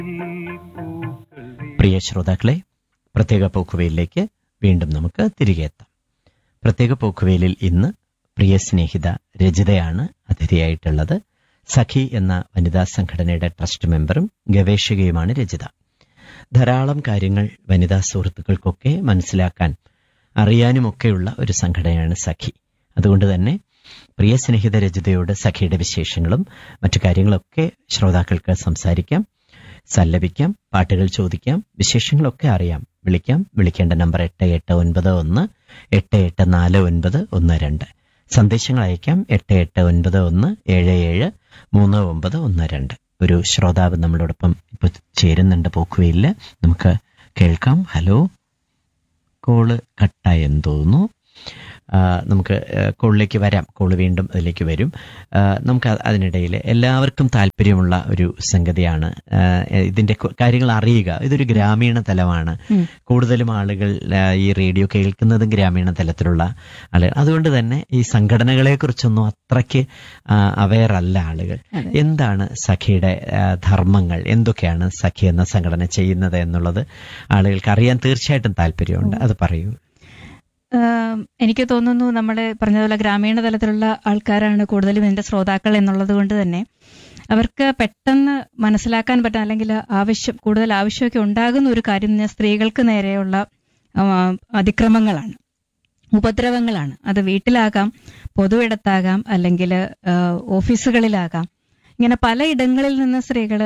പ്രിയ ശ്രോതാക്കളെ പ്രത്യേക പോക്കുവയിലേക്ക് വീണ്ടും നമുക്ക് തിരികെ എത്താം പ്രത്യേക പോക്കുവയിലിൽ ഇന്ന് പ്രിയ സ്നേഹിത രചിതയാണ് അതിഥിയായിട്ടുള്ളത് സഖി എന്ന വനിതാ സംഘടനയുടെ ട്രസ്റ്റ് മെമ്പറും ഗവേഷകയുമാണ് രചിത ധാരാളം കാര്യങ്ങൾ വനിതാ സുഹൃത്തുക്കൾക്കൊക്കെ മനസ്സിലാക്കാൻ അറിയാനുമൊക്കെയുള്ള ഒരു സംഘടനയാണ് സഖി അതുകൊണ്ട് തന്നെ പ്രിയ സ്നേഹിത രചിതയോട് സഖിയുടെ വിശേഷങ്ങളും മറ്റു കാര്യങ്ങളൊക്കെ ശ്രോതാക്കൾക്ക് സംസാരിക്കാം സല്ലപിക്കാം പാട്ടുകൾ ചോദിക്കാം വിശേഷങ്ങളൊക്കെ അറിയാം വിളിക്കാം വിളിക്കേണ്ട നമ്പർ എട്ട് എട്ട് ഒൻപത് ഒന്ന് എട്ട് എട്ട് നാല് ഒൻപത് ഒന്ന് രണ്ട് സന്ദേശങ്ങൾ അയക്കാം എട്ട് എട്ട് ഒൻപത് ഒന്ന് ഏഴ് ഏഴ് മൂന്ന് ഒമ്പത് ഒന്ന് രണ്ട് ഒരു ശ്രോതാവ് നമ്മളോടൊപ്പം ഇപ്പൊ ചേരുന്നുണ്ട് പോക്കുവയില് നമുക്ക് കേൾക്കാം ഹലോ കോള് കട്ടായെന്ന് തോന്നുന്നു ആ, നമുക്ക് ആ, കോളിലേക്ക് വരാം കോള് വീണ്ടും അതിലേക്ക് വരും ആ, നമുക്ക് അ- അതിനിടയിൽ എല്ലാവർക്കും താല്പര്യമുള്ള ഒരു സംഗതിയാണ് ആ, ഇതിന്റെ കു- കാര്യങ്ങൾ അറിയുക ഇതൊരു ഗ്രാമീണ തലമാണ് ഉം. കൂടുതലും ആളുകൾ ആ, ഈ റേഡിയോ കേൾക്കുന്നതും ഗ്രാമീണ തലത്തിലുള്ള ആളുകൾ അതുകൊണ്ട് തന്നെ ഈ സംഘടനകളെ കുറിച്ചൊന്നും അത്രയ്ക്ക് അവയർ അല്ല ആളുകൾ അതെ. എന്താണ് സഖിയുടെ ആ, ധർമ്മങ്ങൾ എന്തൊക്കെയാണ് സഖി എന്ന സംഘടന ചെയ്യുന്നത് എന്നുള്ളത് ആളുകൾക്ക് അറിയാൻ തീർച്ചയായിട്ടും താല്പര്യമുണ്ട് അത് പറയൂ ആം, എനിക്ക് തോന്നുന്നു നമ്മൾ പറഞ്ഞതുപോലെ ഗ്രാമീണ തലത്തിലുള്ള ആൾക്കാരാണ് കൂടുതലും ഇതിന്റെ ശ്രോതാക്കൾ എന്നുള്ളത് കൊണ്ട് തന്നെ അവർക്ക് പെട്ടെന്ന് മനസ്സിലാക്കാൻ പറ്റുന്ന അല്ലെങ്കിൽ ആവശ്യം കൂടുതൽ ആവശ്യമൊക്കെ ഉണ്ടാകുന്ന ഒരു കാര്യം എന്ന് പറഞ്ഞാൽ സ്ത്രീകൾക്ക് നേരെയുള്ള ആ, അതിക്രമങ്ങളാണ് ഉപദ്രവങ്ങളാണ് അത് വീട്ടിലാകാം പൊതുവിടത്താകാം അല്ലെങ്കിൽ ഓഫീസുകളിലാകാം ഇങ്ങനെ പല ഇടങ്ങളിൽ നിന്ന് സ്ത്രീകൾ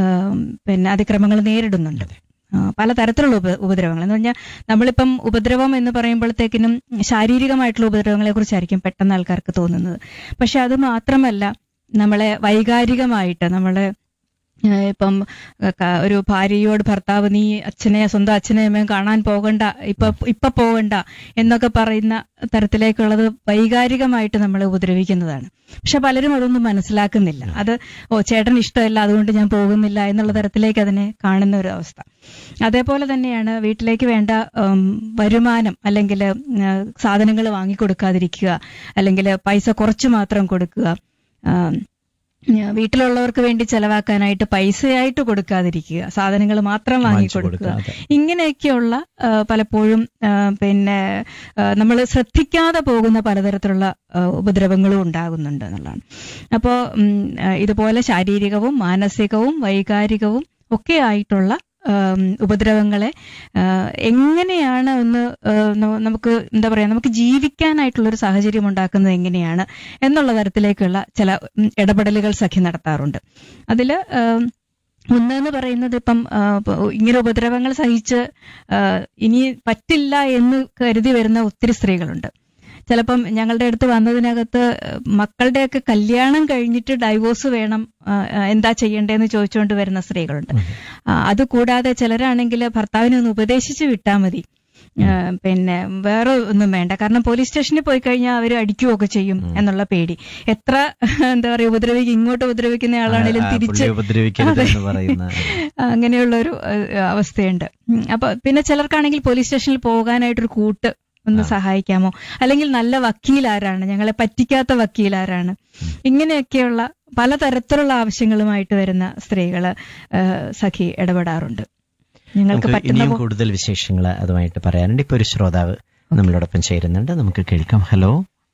പിന്നെ അതിക്രമങ്ങൾ നേരിടുന്നുണ്ട് ആ, പലതരത്തിലുള്ള ഉപ ഉപദ്രവങ്ങൾ എന്ന് പറഞ്ഞാൽ നമ്മളിപ്പം ഉപദ്രവം എന്ന് പറയുമ്പോഴത്തേക്കിനും ശാരീരികമായിട്ടുള്ള ഉപദ്രവങ്ങളെ കുറിച്ചായിരിക്കും പെട്ടെന്ന് ആൾക്കാർക്ക് തോന്നുന്നത് പക്ഷെ അത് മാത്രമല്ല നമ്മളെ വൈകാരികമായിട്ട് നമ്മളെ ആ, ഇപ്പം ആ, ക- ഒരു ഭാര്യയോട് ഭർത്താവ് നീ അച്ഛനെ സ്വന്തം അച്ഛനെയും അമ്മയും കാണാൻ പോകണ്ട ഇപ്പൊ ഇപ്പൊ പോകണ്ട എന്നൊക്കെ പറയുന്ന തരത്തിലേക്കുള്ളത് വൈകാരികമായിട്ട് നമ്മളെ ഉപദ്രവിക്കുന്നതാണ് പക്ഷെ പലരും അതൊന്നും മനസ്സിലാക്കുന്നില്ല അത് ഓ ചേട്ടന് ഇഷ്ടമല്ല അതുകൊണ്ട് ഞാൻ പോകുന്നില്ല എന്നുള്ള തരത്തിലേക്ക് അതിനെ കാണുന്ന ഒരു അവസ്ഥ അതേപോലെ തന്നെയാണ് വീട്ടിലേക്ക് വേണ്ട ഉം, വരുമാനം അല്ലെങ്കിൽ സാധനങ്ങൾ വാങ്ങിക്കൊടുക്കാതിരിക്കുക അല്ലെങ്കിൽ പൈസ കുറച്ച് മാത്രം കൊടുക്കുക ആം, ഉം, വീട്ടിലുള്ളവർക്ക് വേണ്ടി ചെലവാക്കാനായിട്ട് പൈസയായിട്ട് കൊടുക്കാതിരിക്കുക സാധനങ്ങൾ മാത്രം വാങ്ങിക്കൊടുക്കുക വാങ്ങിച്ചു കൊടുക്കുക, ഇങ്ങനെയൊക്കെയുള്ള ആ, പലപ്പോഴും ആ, പിന്നെ നമ്മൾ ശ്രദ്ധിക്കാതെ പോകുന്ന പലതരത്തിലുള്ള ആ, ഉപദ്രവങ്ങളും ഉണ്ടാകുന്നുണ്ട് എന്നുള്ളതാണ് അപ്പോൾ ഇതുപോലെ ശാരീരികവും മാനസികവും വൈകാരികവും ഒക്കെ ആയിട്ടുള്ള ആം, ഉപദ്രവങ്ങളെ ആ, എങ്ങനെയാണ് ഒന്ന് ആ, ന- നമുക്ക് എന്താ പറയാ നമുക്ക് ജീവിക്കാനായിട്ടുള്ള ഒരു സാഹചര്യം ഉണ്ടാക്കുന്നത് എങ്ങനെയാണ് എന്നുള്ള തരത്തിലേക്കുള്ള ചില ഉം, ഇടപെടലുകൾ സഖി നടത്താറുണ്ട് അതില് ആം, ഒന്നെന്ന് പറയുന്നത് ഇപ്പം ആ, പ- ഇങ്ങനെ ഉപദ്രവങ്ങൾ സഹിച്ച് ആ, ഇനി പറ്റില്ല എന്ന് കരുതി വരുന്ന ഒത്തിരി സ്ത്രീകളുണ്ട് ചിലപ്പം ഞങ്ങളുടെ അടുത്ത് വന്നതിനകത്ത് മക്കളുടെയൊക്കെ കല്യാണം കഴിഞ്ഞിട്ട് ഡൈവോഴ്സ് വേണം ആ, ആ, എന്താ ചെയ്യേണ്ടതെന്ന് ചോദിച്ചുകൊണ്ട് വരുന്ന സ്ത്രീകളുണ്ട് ആ, അതുകൂടാതെ ചിലരാണെങ്കിൽ ഭർത്താവിനെ ഒന്ന് ഉപദേശിച്ച് വിട്ടാൽ മതി ആ, പിന്നെ വേറെ ഒന്നും വേണ്ട കാരണം പോലീസ് സ്റ്റേഷനിൽ പോയി കഴിഞ്ഞാൽ അവർ അടിക്കുകയൊക്കെ ചെയ്യും എന്നുള്ള പേടി എത്ര എന്താ പറയാ ഉപദ്രവിക്കും ഇങ്ങോട്ട് ഉപദ്രവിക്കുന്ന ആളാണെങ്കിലും ആ, തിരിച്ച് പുള്ളിയെ ഉപദ്രവിക്കരുത് അതെ. എന്ന് പറയുന്ന അങ്ങനെയുള്ള ഒരു അവസ്ഥയുണ്ട് ഉം, അപ്പൊ പിന്നെ ചിലർക്കാണെങ്കിൽ പോലീസ് സ്റ്റേഷനിൽ പോകാനായിട്ടൊരു കൂട്ട് ഒന്ന് സഹായിക്കാമോ അല്ലെങ്കിൽ നല്ല വക്കീൽ ആരാണ് ഞങ്ങളെ പറ്റിക്കാത്ത വക്കീൽ ആരാണ് ഇങ്ങനെയൊക്കെയുള്ള പലതരത്തിലുള്ള ആവശ്യങ്ങളുമായിട്ട് വരുന്ന സ്ത്രീകള് ആ, സഖി ഇടപെടാറുണ്ട് ഞങ്ങൾക്ക് നമുക്ക് പറ്റുന്ന ഇനിയും പോ- കൂടുതൽ വിശേഷങ്ങൾ അതുമായിട്ട് പറയാനുണ്ട് ഇപ്പൊ ഒരു ശ്രോതാവ് നമ്മളോടൊപ്പം ചേരുന്നുണ്ട് നമുക്ക് കേൾക്കാം ഹലോ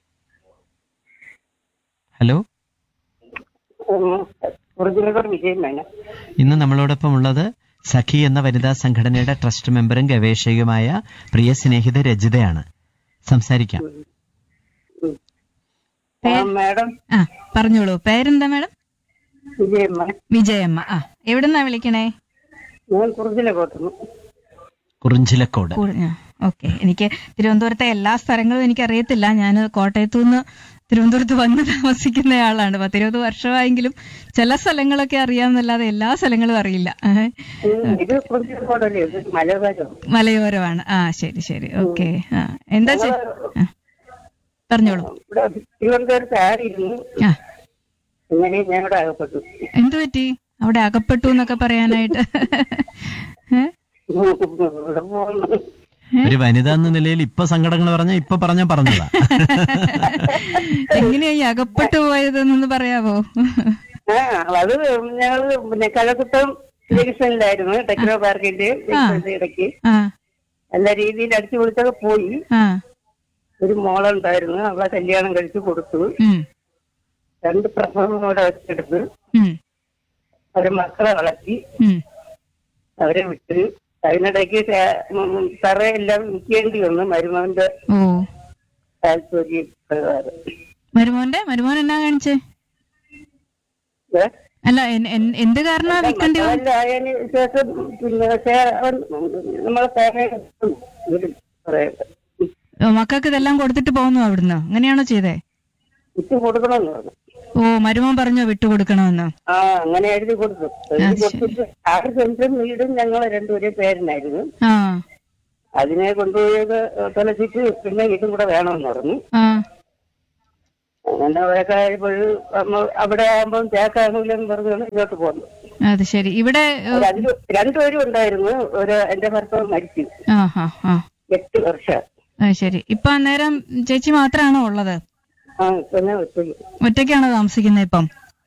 ഹലോ ഒറിജിനൽ വിജയം വേണം ഇന്ന് നമ്മളോടൊപ്പം ഉള്ളത് സഖി എന്ന വനിതാ സംഘടനയുടെ ട്രസ്റ്റ് മെമ്പറും ഗവേഷകയുമായ പ്രിയ സ്നേഹിത രജിതയാണ് സംസാരിക്കാം മാഡം ആ പറഞ്ഞോളൂ പേരെന്താ മാഡം വിജയമ്മ വിജയമ്മ ആ എവിടുന്നാ വിളിക്കണേ ഞാൻ കുറുതിലെ കോട്ടുന്നു കുറിഞ്ചിലക്കോട് ഓക്കെ എനിക്ക് തിരുവനന്തപുരത്തെ എല്ലാ സ്ഥലങ്ങളും എനിക്ക് അറിയത്തില്ല ഞാൻ കോട്ടയത്തു നിന്ന് തിരുവനന്തപുരത്ത് വന്ന് താമസിക്കുന്ന ആളാണ് പത്തിരുപത് വർഷമായെങ്കിലും ചില സ്ഥലങ്ങളൊക്കെ അറിയാമെന്നല്ലാതെ എല്ലാ സ്ഥലങ്ങളും അറിയില്ല ഏഹ്. ഉം, ഇത് കുറുതിലെ കോട്ടല്ലേ ഇത് മലബാരം മലയോരമാണ് ആ ശരി ശരി ഓക്കെ ആ എന്താ ചെ- ആ. പറഞ്ഞോളൂ ഇവിടെ തിരുവനന്തപുരത്ത് ആയിരുന്നു ആ ഇങ്ങനെ ഞാൻ ഇവിടെ അകപ്പെട്ടു എന്തു പറ്റി അവിടെ അകപ്പെട്ടു എന്നൊക്കെ പറയാനായിട്ട് ഏ? ഇവിടെ പോകുന്നു ഒരു വനിത എന്ന നിലയിൽ ഇപ്പൊ സങ്കടങ്ങൾ പറഞ്ഞ ഇപ്പൊ പറഞ്ഞ പറഞ്ഞതാ എങ്ങനെയാ ഈ അകപ്പെട്ടു പോയതെന്നൊന്ന് പറയാവോ ആ അത് ഞങ്ങള് പിന്നെ കഴക്കൂട്ടം ജംഗ്ഷനിലായിരുന്നു ടെക്നോ പാർക്കിന്റെ ജംഗ്ഷന്റെ ഇടയ്ക്ക് ആ നല്ല രീതിയിൽ അടിച്ചു പൊളിച്ചൊക്കെ പോയി ആ ഒരു മോളുണ്ടായിരുന്നു അവളെ കല്യാണം കഴിച്ചു കൊടുത്തു ഉം രണ്ട് പ്രസവം കൂടെ വെച്ചെടുത്ത് ഉം അവരെ മക്കളെ വളർത്തി ഉം അവരെ വിട്ട് അതിനിടയ്ക്ക് തറയെല്ലാം വിൽക്കേണ്ടി വന്നു മരുമകന്റെ ഓ താല്പര്യ പ്രകാരം മരുമോന്റെ മരുമോൻ എന്നാ കാണിച്ചേ ഏ? അല്ല എൻ- എൻ- എന്ത് കാരണമാ വിൽക്കേണ്ടി വന്നത് മക്കളെല്ലാം ആയതിന് ശേഷം പിന്നെ ശേ- അവൻ നമ്മളെ പേരൻസ് വീട്ടിൽ പറയട്ടെ മക്കൾക്ക് ഇതെല്ലാം കൊടുത്തിട്ട് പോകുന്നു അവിടുന്ന് അങ്ങനെയാണോ ചെയ്തേ വിറ്റ് കൊടുക്കണമെന്ന് പറഞ്ഞു ഓ മരുമോൻ പറഞ്ഞോ വിട്ടുകൊടുക്കണമെന്ന് ആ അങ്ങനെ എഴുതി കൊടുത്തു എഴുതി കൊടുത്തിട്ട് ആറ് സെന്റും വീടും ഞങ്ങൾ രണ്ടുപേരും പേരിനായിരുന്നു ആ അതിനെ കൊണ്ടുപോയത് തൊലച്ചിട്ട് പിന്നെ ഇതും കൂടെ വേണമെന്ന് പറഞ്ഞു ആ അങ്ങനെ അവരൊക്കെ ആയപ്പോൾ അവിടെ ആകുമ്പോൾ തേക്കാണെങ്കിലും പറഞ്ഞാണ് ഇങ്ങോട്ട് പോകുന്നു അത് ശരി ഇവിടെ ഏ, രണ്ട് രണ്ടുപേരും ഉണ്ടായിരുന്നു ഒരു എന്റെ ഭർത്താവ് മരിച്ചു ആ ഹാ ആ എട്ട് വർഷം അത് ശരി ഇപ്പൊ അന്നേരം ചേച്ചി മാത്രമാണോ ഉള്ളത് ആ പിന്നെ ഒത്തിരി ഒറ്റയ്ക്കാണോ താമസിക്കുന്നത് ഇപ്പം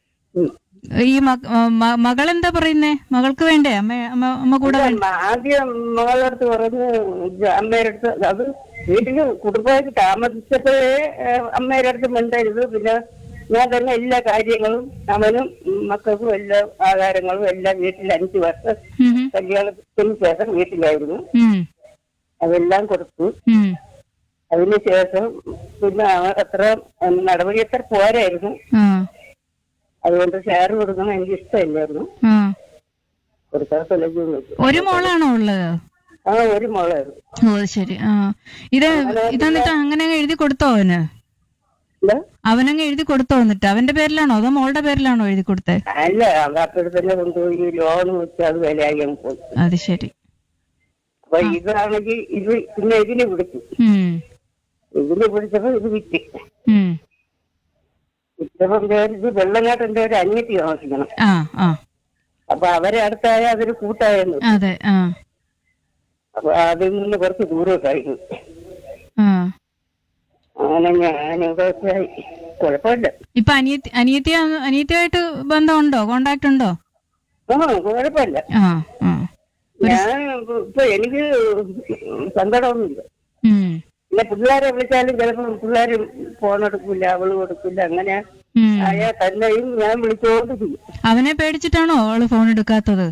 ഈ മക- മ- മകളെന്താ പറയുന്നേ മകൾക്ക് വേണ്ടേ അമ്മ അമ്മ അമ്മ കൂടെ വേണ്ട ആദ്യം മകളുടെ അടുത്ത് പറഞ്ഞു അമ്മയുടെ അടുത്ത് അത് വീട്ടില് കുടുംബമായിട്ട് താമസിച്ചപ്പോഴേ ഏഹ്, അമ്മയുടെ അടുത്ത് മിണ്ടരുത് പിന്നെ ഞാൻ തന്നെ എല്ലാ കാര്യങ്ങളും അവനും മക്കൾക്കും എല്ലാ ആഹാരങ്ങളും എല്ലാം വീട്ടിൽ അഞ്ചു വർഷം ഉം, ഉം, കല്യാണത്തിന് ശേഷം വീട്ടിലായിരുന്നു ഉം, അതെല്ലാം കൊടുത്തു ഉം. അതിനുശേഷം പിന്നെ അവ- അത്ര ഉം, നടപടി അത്ര പോരായിരുന്നു ആ, അതുകൊണ്ട് ഷെയർ കൊടുക്കണം എനിക്ക് ഇഷ്ടമില്ലായിരുന്നു ആ. കൊടുക്കാൻ സ്ഥലത്ത് വെച്ചു ഒരു മോളാണോ ഉള്ളത് ആ ഒരു മോളായിരുന്നു ഓ അത് ശരി ആ ഇത് ഇതെന്നിട്ട് അങ്ങനെ അങ്ങ് എഴുതി കൊടുത്തോ അവന് എന്താ അവനങ്ങ് എഴുതി കൊടുത്തോ എന്നിട്ട് അവന്റെ പേരിലാണോ അതോ മോളുടെ പേരിലാണോ എഴുതി കൊടുത്തേ അല്ല അവരുടെ തന്നെ കൊണ്ടുപോയി ലോൺ വെച്ച് അത് വിലയായി അങ്ങ് പോയി അത് ശരി അപ്പൊ ഇതാണെങ്കിൽ ഇത് പിന്നെ ഇതിന് പിടിച്ചു ഉം, ഇതിന് പിടിച്ചപ്പോ ഇത് വിറ്റ് ഉം. വിറ്റപ്പം വിചാരിച്ച് വെള്ളങ്ങാട്ട് ഒരു അനിയത്തി താമസിക്കണം ആ ആ അപ്പൊ അവരെ അടുത്തായ അതൊരു കൂട്ടായെന്ന് അതെ ആ അപ്പൊ അതിൽ നിന്ന് കുറച്ച് ദൂരമൊക്കെയായിരുന്നു ആ അങ്ങനെ ഞാനിവിടെ കുഴപ്പമില്ല ഇപ്പൊ അനിയത്തി അനിയത്തി അനിയത്തിയായിട്ട് ബന്ധമുണ്ടോ കോണ്ടാക്ട് ഉണ്ടോ ആ കുഴപ്പമില്ല ആ ആ ഞാൻ ഇപ്പൊ എനിക്ക് സങ്കടമൊന്നുമില്ല ഉം, പിന്നെ പിള്ളേരെ വിളിച്ചാലും ചിലപ്പോൾ പിള്ളേര് ഫോൺ എടുക്കില്ല അവള് കൊടുക്കില്ല അങ്ങനെ ഉം. ആയാ തന്നെയും ഞാൻ വിളിച്ചോണ്ട് ചെയ്യും അവനെ പേടിച്ചിട്ടാണോ അവള് ഫോൺ എടുക്കാത്തത്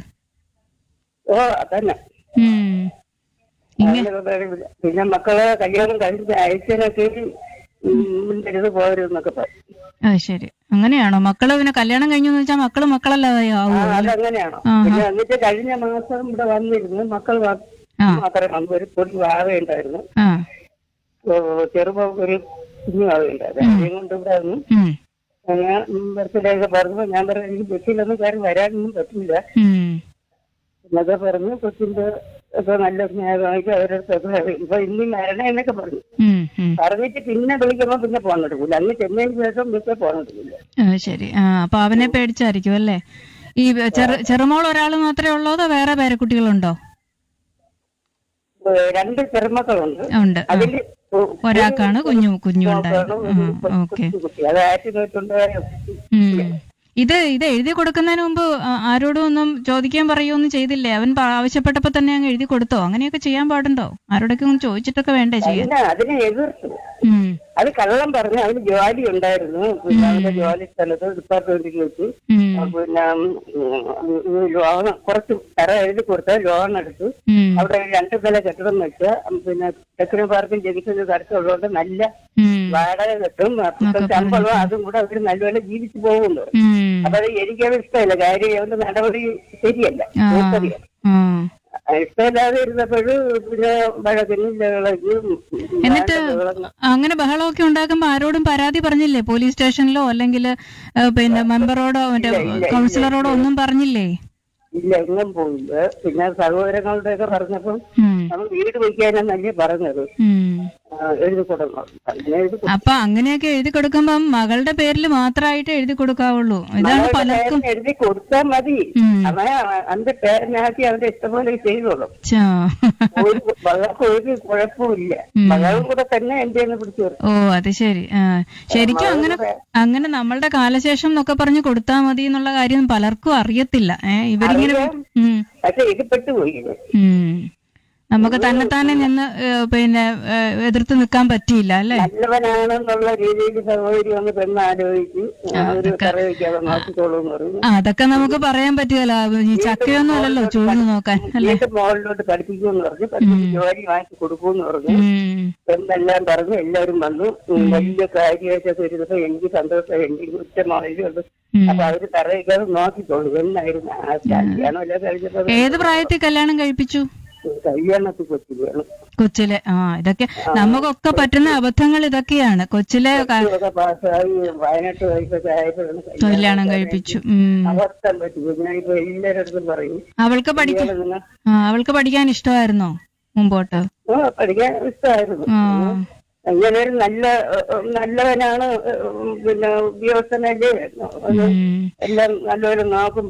ഓ അതന്നെ ഉം. ഇങ്ങ പിന്നെ മക്കളെ കല്യാണം കഴിഞ്ഞ് അയച്ചനൊക്കെ മുൻകരുത് പോരുന്നൊക്കെ പറയും അത് ശരി അങ്ങനെയാണോ മക്കള് പിന്നെ കല്യാണം കഴിഞ്ഞു വെച്ചാൽ മക്കള് മക്കളല്ലാതെ ആ ആവോ അതങ്ങനെയാണോ ആഹാ. പിന്നെ എന്നിട്ട് കഴിഞ്ഞ മാസം ഇവിടെ വന്നിരുന്നു മക്കൾ മാ- ആ മാത്രമേ വന്നു ഒരു പൊടി വാവയുണ്ടായിരുന്നു ആ ഓ, ചെറുപ്പം ഒരു കുഞ്ഞു വാവയുണ്ടായിരുന്നു അതിനെയും കൊണ്ട് ഇവിടെ വന്നു ഉം, ഞാൻ ബർത്ത്ഡേക്ക് പറഞ്ഞു ഞാൻ പറഞ്ഞു എനിക്ക് ബസ്സിലൊന്നും കയറി വരാനൊന്നും പറ്റില്ല ഉം. എന്നൊക്കെ പറഞ്ഞു കൊച്ചിന്റെ ഒക്കെ നല്ല സ്നേഹമായിട്ട് അവരുടെ അടുത്തൊക്കെ ഇപ്പൊ ഇന്ന് മരണ എന്നൊക്കെ പറഞ്ഞു ഉം, ഉം. പറഞ്ഞിട്ട് പിന്നെ വിളിക്കുമ്പോ പിന്നെ ഫോൺ എടുക്കില്ല അന്ന് ചെന്നതിന് ശേഷം പിന്നെ ഫോൺ എടുക്കില്ല അത് ശരി ആ അപ്പൊ അവനെ പേടിച്ചായിരിക്കും അല്ലേ ഈ ചെറു ചെറുമോൾ ഒരാൾ മാത്രമേ ഉള്ളോ അതോ വേറെ പേരക്കുട്ടികളുണ്ടോ ഏഹ് രണ്ട് ചെറുമക്കളുണ്ട് ഉണ്ട് ആ. അതില് ഒ- ഒരാൾക്കാണ് കുഞ്ഞു കുഞ്ഞു ഉണ്ടായത് ഒരു ഓക്കെ കുട്ടി അത് ആറ്റിനോട്ടുണ്ട് ഇത് ഇത് എഴുതി കൊടുക്കുന്നതിന് മുമ്പ് ആ- ആരോടും ഒന്നും ചോദിക്കാൻ പറയുകയൊന്നും ചെയ്തില്ലേ അവൻ പ- ആവശ്യപ്പെട്ടപ്പോ തന്നെ അങ്ങ് എഴുതി കൊടുത്തോ അങ്ങനെയൊക്കെ ചെയ്യാൻ പാടുണ്ടോ ആരോടൊക്കെ ഒന്ന് ചോദിച്ചിട്ടൊക്കെ വേണ്ടേ ചെയ്യാൻ പിന്നെ അതിനെ എതിർത്തു ഉം, അത് കള്ളം പറഞ്ഞു അവന് ജോലി ഉണ്ടായിരുന്നു പിന്നെ അവന്റെ ജോലി സ്ഥലത്ത് ഡിപ്പാർട്ട്മെന്റിൽ വെച്ച് ഉം, പിന്നെ ലോൺ കുറച്ച് തറ എഴുതി കൊടുത്ത ലോൺ എടുത്തു ഉം, അവിടെ ഒരു രണ്ട് നില കെട്ടിടം വെച്ച് പിന്നെ ടെക്നോ പാർക്കും ജനിക്കുന്ന സ്ഥലത്തുള്ളതുകൊണ്ട് നല്ല ഉം, വാടക കിട്ടും അപ്പൊ ശമ്പളം അതും കൂടെ അവർ നല്ലപോലെ ജീവിച്ചു പോകുന്നു ഉം. അപ്പൊ അത് എനിക്കത് ഇഷ്ടമല്ല കാര്യം അവന്റെ നടപടി ശരിയല്ല ആ, മൂപ്പറിയാം. ആ. ഇഷ്ടമില്ലാതെ ഇരുന്നപ്പോഴും പിന്നെ വഴക്കിനും ബഹളക്കും എന്നിട്ട് വേണ്ട ബഹളം അങ്ങനെ ബഹളമൊക്കെ ഉണ്ടാക്കുമ്പോ ആരോടും പരാതി പറഞ്ഞില്ലേ പോലീസ് സ്റ്റേഷനിലോ അല്ലെങ്കിൽ പിന്നെ മെമ്പറോടോ മറ്റേ കൗൺസിലറോടോ ഒന്നും പറഞ്ഞില്ലേ ഇല്ല എങ്ങും പോയില്ല പിന്നെ സഹോദരങ്ങളുടെ ഒക്കെ പറഞ്ഞപ്പം ഉം, അവൻ വീട് വയ്ക്കാനെന്നല്ലേ പറഞ്ഞത് ഉം. ആ, എഴുതി കൊടുക്കണം അങ്ങനെ എഴുതി കൊടുത്തു. അപ്പൊ അങ്ങനെയൊക്കെ എഴുതി കൊടുക്കുമ്പം മകളുടെ പേരിൽ മാത്രമായിട്ട് എഴുതി കൊടുക്കാവുള്ളൂ ഇതാണ് അവന്റെ പലർക്കും പേരിന് എഴുതി കൊടുത്താൽ മതി ഉം. അവൻ അവന്റെ പേരിനാക്കി അവന്റെ ഇഷ്ടംപോലെ ചെയ്തോളും ച്ചാ. ഒരു മകൾക്ക് ഒരു കുഴപ്പമില്ല മകളും കൂടെ തന്നെ എന്റെ ഒന്ന് പിടിച്ചു നിർത്തി ഓ അത് ശരി ആ ശരിക്കും അങ്ങനെ അങ്ങനെ നമ്മളുടെ കാലശേഷം എന്നൊക്കെ പറഞ്ഞ് കൊടുത്താൽ മതി എന്നുള്ള കാര്യം പലർക്കും അറിയത്തില്ല ഏ ഇവരിങ്ങനെ ഉം പക്ഷെ ഇത് പെട്ടുപോയി ഇത്. ഉം നമുക്ക് തന്നെ തന്നെ നിന്ന് ഏ, പിന്നെ ഏ, എതിർത്ത് നിൽക്കാൻ പറ്റിയില്ല അല്ലേ നല്ലവനാണെന്നുള്ള രീതിയിൽ സഹോദരി വന്ന് പെണ്ണ് ആലോചിച്ച് ഒരു കറ വയ്ക്കാതെ നോക്കിക്കോളൂ എന്ന് പറഞ്ഞു ആ, അതൊക്കെ നമുക്ക് പറയാൻ പറ്റുമല്ലോ ഈ ചക്കയൊന്നും അല്ലല്ലോ ചൂട് നോക്കാൻ അല്ലേ വീണ്ടും മോളിലോട്ട് പഠിപ്പിക്കുമെന്ന് പറഞ്ഞു പഠിപ്പിച്ച് ജോലി വാങ്ങിച്ചു കൊടുക്കുമെന്ന് പറഞ്ഞു ഉം എന്നെല്ലാം പറഞ്ഞു എല്ലാവരും വന്നു ഉം, വലിയ കാര്യമായിട്ടൊക്കെ ഇരുന്നപ്പോ എനിക്ക് സന്തോഷം എനിക്ക് ഉച്ചമായിരുന്നു ഉം. അപ്പൊ അവര് തറ വയ്ക്കാതെ നോക്കിക്കോളൂ എന്നായിരുന്നു ആ കല്യാണം എല്ലാം കഴിഞ്ഞപ്പോ ഏത് പ്രായത്തിൽ കല്യാണം കഴിപ്പിച്ചു കല്യാണത്തിൽ കൊച്ചു വേണം കൊച്ചിലെ ആ ഇതൊക്കെ നമുക്കൊക്കെ പറ്റുന്ന അബദ്ധങ്ങൾ ഇതൊക്കെയാണ് കൊച്ചിലെ ക- ഒക്കെ പാസ്സായി പതിനെട്ട് വയസ്സൊക്കെ ആയപ്പോഴാണ് കല്യാണം കഴിപ്പിച്ചു ഉം അവസ്ഥ പറ്റി ഞാൻ ഇപ്പൊ എല്ലാവരുടെ പറയും അവൾക്ക് പഠിക്കാൻ ഇയാള് നിങ്ങൾ ആ അവൾക്ക് പഠിക്കാൻ ഇഷ്ടമായിരുന്നോ മുമ്പോട്ട് ആ, പഠിക്കാൻ ഇഷ്ടമായിരുന്നു ആ അങ്ങനെ ഒരു നല്ല ഏഹ്, നല്ലവനാണ് ഏഹ്, പിന്നെ ഉദ്യോഗസ്ഥനല്ലേ ഉം എല്ലാം നല്ലപോലെ നോക്കും